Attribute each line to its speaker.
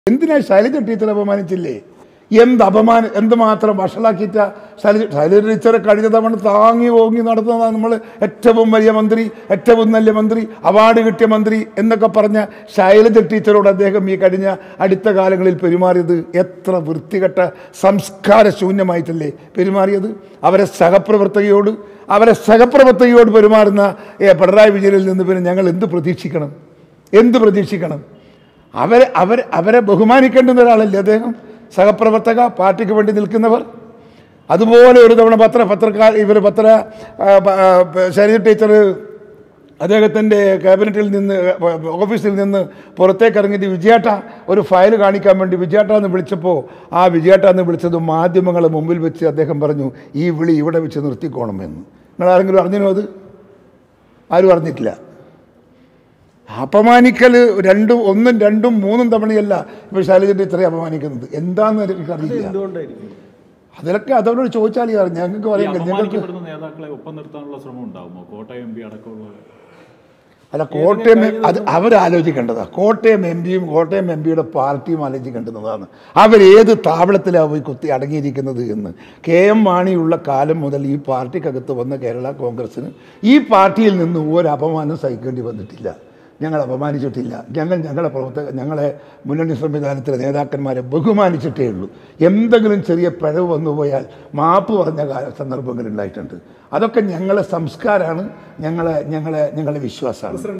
Speaker 1: എന്തിനാ ശൈലജ ടീച്ചർ അപമാനിച്ചില്ലേ എന്ത് അപമാനം എന്തുമാത്രം വഷളാക്കിയിട്ട ശൈലജ ശൈലജ ടീച്ചറെ കഴിഞ്ഞ തവണ താങ്ങി ഓങ്ങി നടത്തുന്നതാണ് നമ്മൾ ഏറ്റവും വലിയ മന്ത്രി ഏറ്റവും നല്ല മന്ത്രി അവാർഡ് കിട്ടിയ മന്ത്രി എന്നൊക്കെ പറഞ്ഞ ശൈലജ ടീച്ചറോട് അദ്ദേഹം ഈ കഴിഞ്ഞ അടുത്ത കാലങ്ങളിൽ പെരുമാറിയത് എത്ര വൃത്തികെട്ട സംസ്കാര ശൂന്യമായിട്ടല്ലേ പെരുമാറിയത് അവരെ സഹപ്രവർത്തകയോട് അവരെ സഹപ്രവർത്തകയോട് പെരുമാറുന്ന ഏ, പിണറായി വിജയനിൽ നിന്ന് പിന്നെ ഞങ്ങൾ എന്ത് പ്രതീക്ഷിക്കണം എന്ത് പ്രതീക്ഷിക്കണം അവരെ അവർ അവരെ ബഹുമാനിക്കേണ്ടുന്ന ഒരാളല്ലേ അദ്ദേഹം സഹപ്രവർത്തക പാർട്ടിക്ക് വേണ്ടി നിൽക്കുന്നവർ അതുപോലെ ഒരു തവണ പത്ര പത്രക്കാർ ഇവർ പത്ര ആ, പ- ആ, പ- ശൈലജ ടീച്ചർ അദ്ദേഹത്തിൻ്റെ ക്യാബിനറ്റിൽ നിന്ന് ആ, ഓഫീസിൽ നിന്ന് പുറത്തേക്ക് ഇറങ്ങിയിട്ട് വിജയേട്ട ഒരു ഫയൽ കാണിക്കാൻ വേണ്ടി വിജയേട്ട എന്ന് വിളിച്ചപ്പോൾ ആ വിജയേട്ട എന്ന് വിളിച്ചത് മാധ്യമങ്ങളെ മുമ്പിൽ വെച്ച് അദ്ദേഹം പറഞ്ഞു ഈ വിളി ഇവിടെ വെച്ച് നിർത്തിക്കോണമെന്ന് നിങ്ങൾ ആരെങ്കിലും അറിഞ്ഞോ അത് ആരും അറിഞ്ഞിട്ടില്ല അപമാനിക്കൽ രണ്ടും ഒന്നും രണ്ടും മൂന്നും തവണയല്ല ഇപ്പോൾ ശൈലജ ടീച്ചറെ അപമാനിക്കുന്നത് എന്താന്ന് എനിക്കറിയില്ല
Speaker 2: എന്തുകൊണ്ടായിരിക്കും
Speaker 1: അതിലൊക്കെ അതവരോട് ചോദിച്ചാൽ ഈ അറിയാം ഞങ്ങൾക്ക്
Speaker 3: ഈ
Speaker 1: പറയാൻ കഴിയും. ഞങ്ങൾക്ക്
Speaker 3: അപമാനിക്കപ്പെടുന്ന നേതാക്കളെ ഒപ്പം നിർത്താനുള്ള ശ്രമം ഉണ്ടാകുമോ കോട്ടയം എം പി അടക്കമുള്ള
Speaker 1: അല്ല കോട്ടയം അത് അവരാലോചിക്കേണ്ടതാ കോട്ടയം എം പിയും കോട്ടയം എം പിയുടെ പാർട്ടിയും ആലോചിക്കേണ്ടുന്നതാണ് അവരേത് താവളത്തിലാണ് പോയി കുത്തി അടങ്ങിയിരിക്കുന്നത് എന്ന് കെ എം മാണിയുള്ള കാലം മുതൽ ഈ പാർട്ടിക്കകത്ത് വന്ന കേരള കോൺഗ്രസ്സിന് ഈ പാർട്ടിയിൽ നിന്ന് ഒരു അപമാനം സഹിക്കേണ്ടി വന്നിട്ടില്ല ഞങ്ങൾ അപമാനിച്ചിട്ടില്ല ഞങ്ങൾ ഞങ്ങളെ പ്രവർത്തക ഞങ്ങളെ മുന്നണി സംവിധാനത്തിലെ നേതാക്കന്മാരെ ബഹുമാനിച്ചിട്ടേ ഉള്ളൂ എന്തെങ്കിലും ചെറിയ പിഴവ് വന്നുപോയാൽ മാപ്പ് പറഞ്ഞ കാല- സന്ദർഭങ്ങൾ ഉണ്ടായിട്ടുണ്ട് അതൊക്കെ ഞങ്ങളെ സംസ്കാരമാണ് ഞങ്ങളെ ഞങ്ങളെ ഞങ്ങളെ വിശ്വാസമാണ്